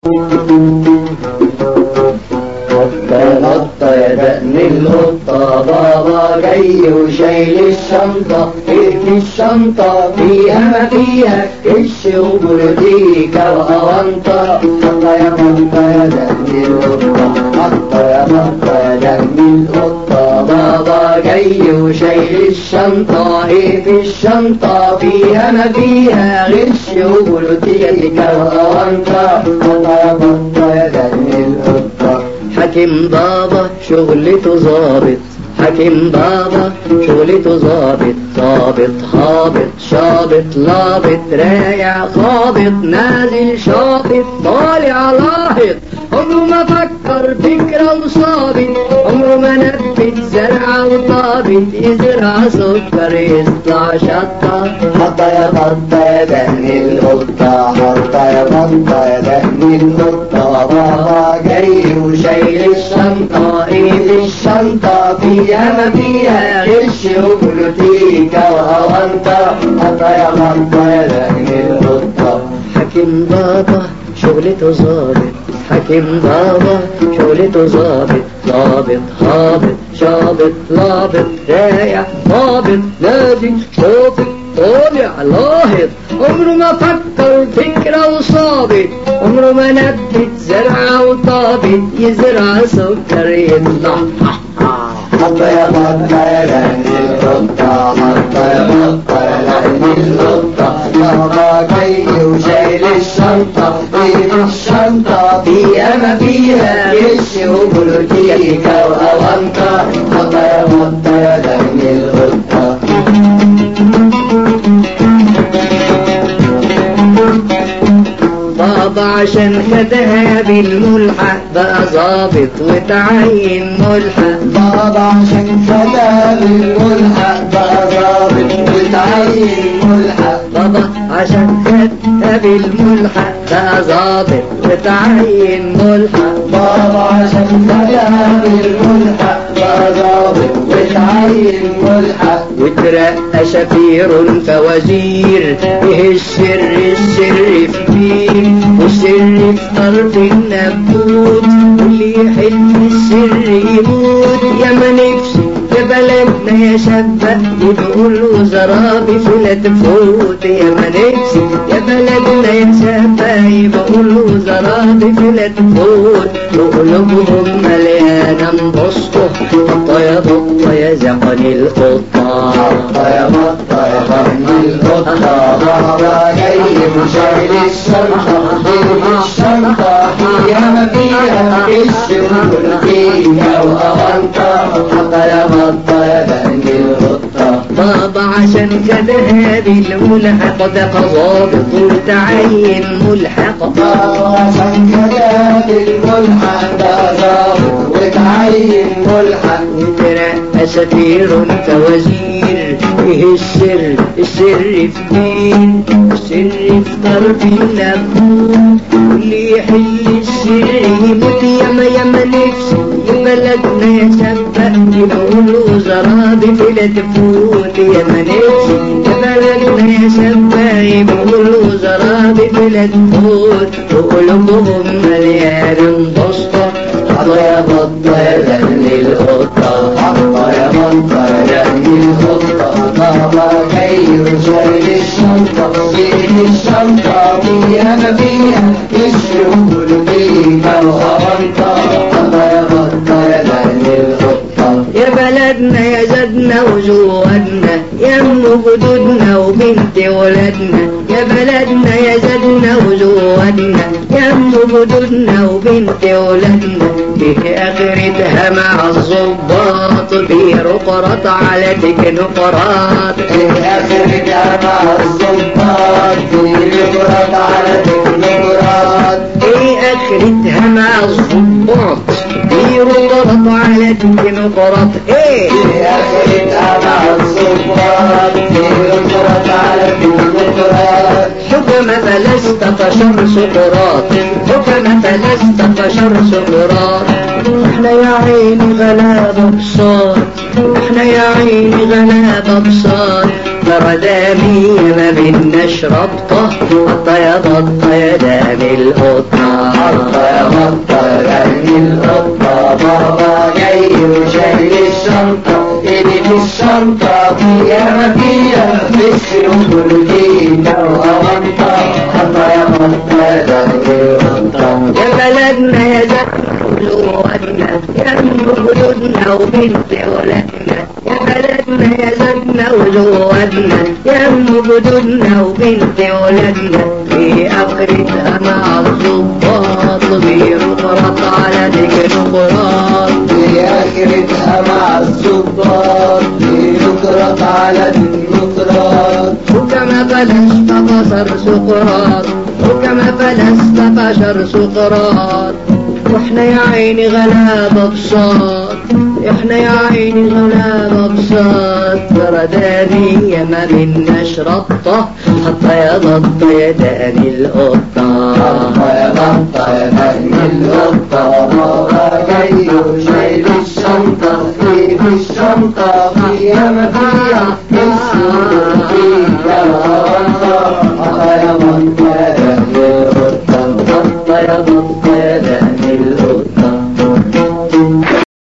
غطى يا دقن القطة بابا جاي وشايل الشنطة في الشنطة فيها ما فيها كش وبوليتيكا وأونطة غطى يا غطى يا دقن القطة غطى يا غطى يا دقن القطة بابا جاي وشايل الشنطة ايه في الشنطة فيها ما فيها غش وبوليتيكا وأونطة غطى يا غطى يا دقن القطة حكيم بابا شغلته ظابط حكيم بابا شغلته ظابط ظابط هابط شابط لابط رايع خابط نازل شاطط طالع لاهط عمره ما فكر فكرة وصابت عمره ما نبت زرعة وطابت يزرع سكر يطلع شطة حطة يا بطة يا دهن القطة حطة يا بطة يا دهن القطة بابا جاي وشايل الشنطة ايه الشنطة فيها ما فيها غش وبلوتيكا وأونطة حطة يا بطة يا دهن القطة حكيم بابا شغلته ظابط حكيم بابا شغلته ظابط ظابط هابط شابط لابط رايع هابط نازل شاطط طالع لاهط عمره ما فكر فكرة وصابت عمره ما نبت زرعة وطابت يزرع سكر يطلع حطة يا بطة يا لهن القطة حطة يا بطة يا لهن القطة بابا جاي وشايل الشنطة ايه الشنطة فيها ما فيها غش وبلوتيكا وأونطة حطة يا بطة يا لهن القطة بابا عشان خدها بالملحق بقى ظابط وتعين ملحق بابا عشان خدها بالملحق بقى ظابط وتعين ملحق بابا عشان خدها بالملحق بقى ظابط وتعين ملحق بابا عشان خدها بالملحق بقى ظابط وتعين ملحق وترقى شفير فوزير ايه السر السر في مين والسر في طرف النبوت واللي يحل السر يموت يا ما نفسي يا بلدنا يا شابة يقول وزراء بفلا تفوت يا ما نفسي يا بلدنا يا شابة يقول وزراء بفلا تفوت وقلوبهم مليانة انبسطوا بطة يا بطة يا زقن القطة بطة يا بطة يا زقن القطة بابا جاي وشايل الشنطة جيب الشنطة فيها ما فيها الشغل فيها وأونطة بطة يا بطة يا زقن القطة بابا عشان كده بالملحق ده ظابط وتعين ملحق بابا عشان كده بالملحق ده ظابط وتعين ملحق وترقى سفير فوزير ايه السر السر في مين السر في طرف النبوت واللي يحل السر يموت ياما ياما نفسي يا بلدنا يا شابة يقول وزراء بفلا تفوت ياما نفسي يا بلدنا يا شابة يقول وزراء بفلا تفوت وقلوبهم مليانة انبسطة حطة يا بطة يا لهن القطة حطة يا بطة يا لهن القطة بابا جاي وشايل الشنطة جيب الشنطة فيها ما فيها الشغل فيها وأونطة حطة يا بطة يا لهن القطة يا بلدنا يا زادنا وزودنا يا ام جدودنا وبنت ولدنا يا بلدنا يا زادنا وزودنا يا ام جدودنا وبنت ولدنا به اخرتها مع الظباط بيرقرط على تكنقراط به اخرتها مع الظباط بيرقرط على تكنقراط ايه اخرتها مع الظباط بيرقرط على تكنقراط ايه به اخرتها مع الظباط بيرقرط على تكنقراط حكم فلستفشر سقراط حكم فلستفشر سقراط احنا يا عيني غلابة بصار احنا يا عيني غلابة بصار بردامي ما بيناش ربطة حتى يا بطة يا دامي القطة حتى يا بطة يا دامي القطة بابا جاي وشايل الشنطة ايدي في الشنطة فيها ما فيها فش وبروتيكا وأونطة حتى يا بطة يا دامي القطة يا بلدنا يا زمن ولادنا يا ام جدودنا وبنت ولادنا يا بلدنا يا زمن وزوادنا يا ام جدودنا وبنت ولادنا في اخرتها مع الظباط بيرقرط على ذكر قراط في آخرتها مع الظباط بنكرط على النكرات وكما فلست بصر سقراط وكما فلست بشر سقراط واحنا يا عيني غلابة بصاد احنا يا عيني غلابة بصاد بردانية ما بيناش ربطة حتى يا بطة يا داني القطة حتى يا بطة يا دامي القطة بابا جاي وشايل الشنطة في في الشنطة فيها ما فيها فش وبروتيكا وأونطة حتى يا بطة يا دامي القطة بطة يا بطة